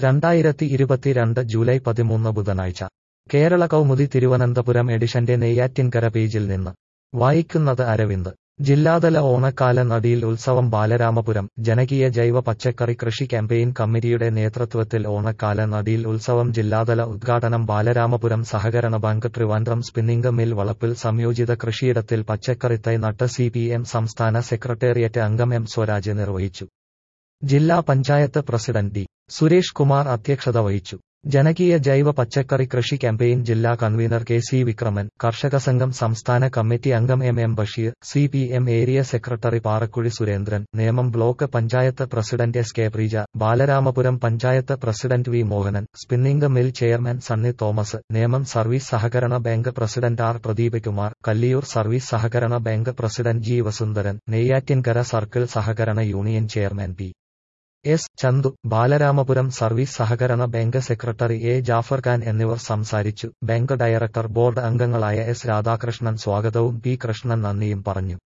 രണ്ടായിരത്തി ഇരുപത്തിരണ്ട് ജൂലൈ പതിമൂന്ന് ബുധനാഴ്ച കേരള കൗമുദി തിരുവനന്തപുരം എഡിഷന്റെ നെയ്യാറ്റിൻകര പേജിൽ നിന്ന് വായിക്കുന്നത് അരവിന്ദ് ജില്ലാതല ഓണക്കാല നടിയിൽ ഉത്സവം ബാലരാമപുരം ജനകീയ ജൈവ പച്ചക്കറി കൃഷി ക്യാമ്പയിൻ കമ്മിറ്റിയുടെ നേതൃത്വത്തിൽ ഓണക്കാല നടിയിൽ ഉത്സവം ജില്ലാതല ഉദ്ഘാടനം ബാലരാമപുരം സഹകരണ ബാങ്ക് ട്രിവാൻഡ്രം സ്പിന്നിംഗ് മിൽ വളപ്പിൽ സംയോജിത കൃഷിയിടത്തിൽ പച്ചക്കറിത്തൈ നട്ട് സി പി എം സംസ്ഥാന സെക്രട്ടേറിയറ്റ് അംഗം എം സ്വരാജ് നിർവഹിച്ചു ജില്ലാ പഞ്ചായത്ത് പ്രസിഡന്റ് ഡി സുരേഷ് കുമാർ അധ്യക്ഷത വഹിച്ചു ജനകീയ ജൈവ പച്ചക്കറി കൃഷി ക്യാമ്പയിൻ ജില്ലാ കൺവീനർ കെ സി വിക്രമൻ കർഷക സംഘം സംസ്ഥാന കമ്മിറ്റി അംഗം M M Basheer C P M area secretary Parakkuzhi Surendran Nemom block panchayat president S K Preeja Balaramapuram panchayat president V Mohanan spinning mill chairman Sunny Thomas Nemom service സഹകരണ bank president R Pradeepakumar Kalliyoor service സഹകരണ bank president G Vasundharan Neyyattinkara circle സഹകരണ union chairman P S Chandu Balaramapuram service സഹകരണ bank secretary A Jafar Khan എന്നിവർ സംസാരിച്ചു bank director board അംഗങ്ങളായ S Radhakrishnan സ്വാഗതവും P Krishnan നന്ദിയും പറഞ്ഞു